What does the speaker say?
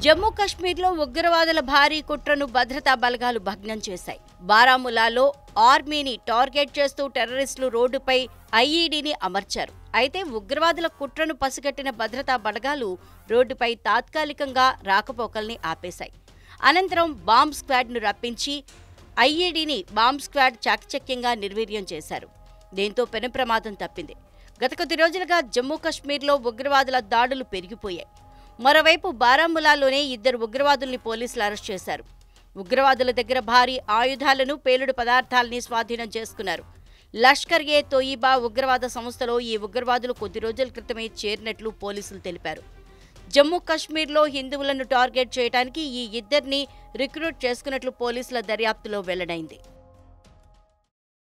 జమ్మూ కాశ్మీర్లో ఉగ్రవాదుల భారీ కుట్రను భద్రతా బలగాలు భగ్నం చేశాయి బారాములాలో ఆర్మీని టార్గెట్ చేస్తూ టెర్రరిస్టులు రోడ్డుపై ఐఈడీని అమర్చారు అయితే ఉగ్రవాదుల కుట్రను పసిగట్టిన భద్రతా బలగాలు రోడ్డుపై తాత్కాలికంగా రాకపోకల్ని ఆపేశాయి అనంతరం బాంబ్ స్క్వాడ్ను రప్పించి ఐఈడీని బాంబ్ స్క్వాడ్ చాకచక్యంగా నిర్వీర్యం చేశారు దీంతో పెను ప్రమాదం తప్పింది గత కొద్ది రోజులుగా జమ్మూ కాశ్మీర్లో ఉగ్రవాదుల దాడులు పెరిగిపోయాయి మరోవైపు బారాములాలోనే ఇద్దరు ఉగ్రవాదుల్ని పోలీసులు అరెస్ట్ చేశారు ఉగ్రవాదుల దగ్గర భారీ ఆయుధాలను పేలుడు పదార్థాలని స్వాధీనం చేసుకున్నారు లష్కర్ ఏ తోయిబా ఉగ్రవాద సంస్థలో ఈ ఉగ్రవాదులు కొద్ది రోజుల క్రితమే చేరినట్లు పోలీసులు తెలిపారు జమ్మూ కాశ్మీర్లో హిందువులను టార్గెట్ చేయడానికి ఈ ఇద్దరిని రిక్రూట్ చేసుకున్నట్లు పోలీసుల దర్యాప్తులో వెల్లడైంది